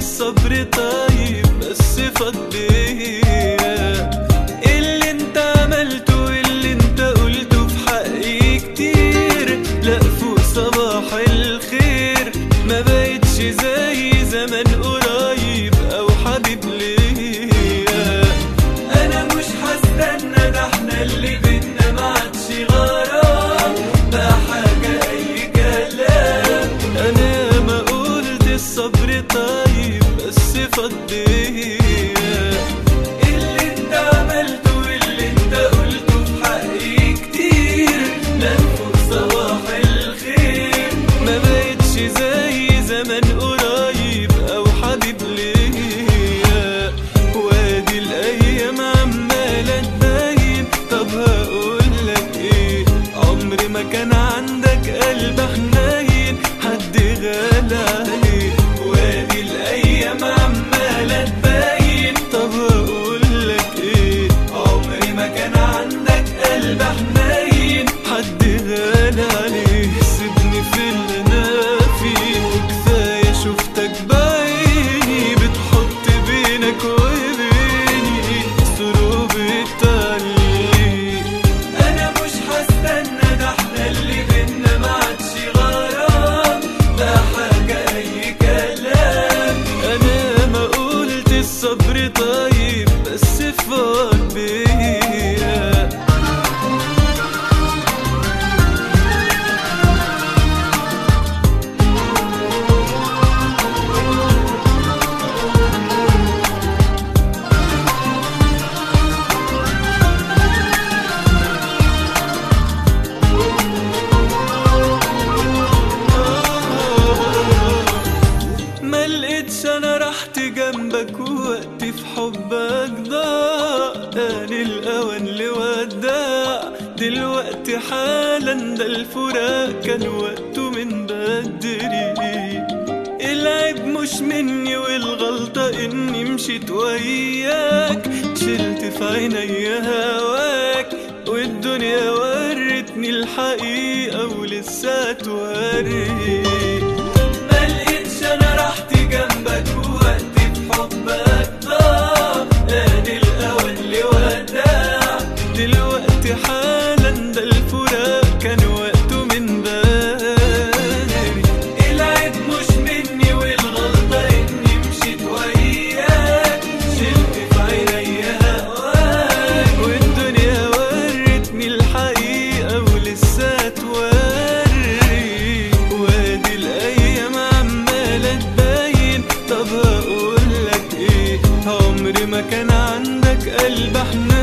الصبر طيب بس فض بيا اللي انت عملته واللي انت قلته في حقي كتير لا فوق صباح الخير ما بقتش زي زمان قريب او حبيب ليا انا مش هستنى ده احنا اللي بينا ما عادش غرام بقى حاجه اي كلام انا ما قلت الصبر طيب بس فض بيا اللي انت عملته واللي انت قلته في حقي كتير لا فوق صباح الخير ما بقتش زي زمان قريب او حبيب ليا وادي الايام عماله تبين طب هقولك ايه عمري ما كان عندك قلب حنين حد غالى عليه وادي الايام عماله تبين طب هقولك ايه عمري ما كان عندك قلب حنين حد غالى عليه سيبني في اللي انا فيه وكفايه شفتك بعيني بتحط بينك وبيني سروب التعليق انا مش هستنى ده احنا اللي بينا ما عادش غرام ده حاجه اي كلام انا ما قلت الصبر طيب بس فاض بيا ما لقيتش انا رحت جنبك ووقتي في حبك ضاع آن الاوان لوداع دلوقتي حالا ده الفراق كان وقته من بدري العيب مش مني والغلطة اني مشيت وياك شلت في عيني هواك والدنيا ورتني الحقيقة ولسه توري ما لقيتش انا رحت جنبك ووقتي في حبك ضاع آن الاوان لوداع دلوقتي حالا ده الفراق كان وقته من بدري العيب مش مني والغلطة اني مشيت وياك شلت في عيني هواك والدنيا ورتني الحقيقة ولسه توري وادي الايام عمالة تبين طب هقولك ايه عمري ما كان عندك قلب حنين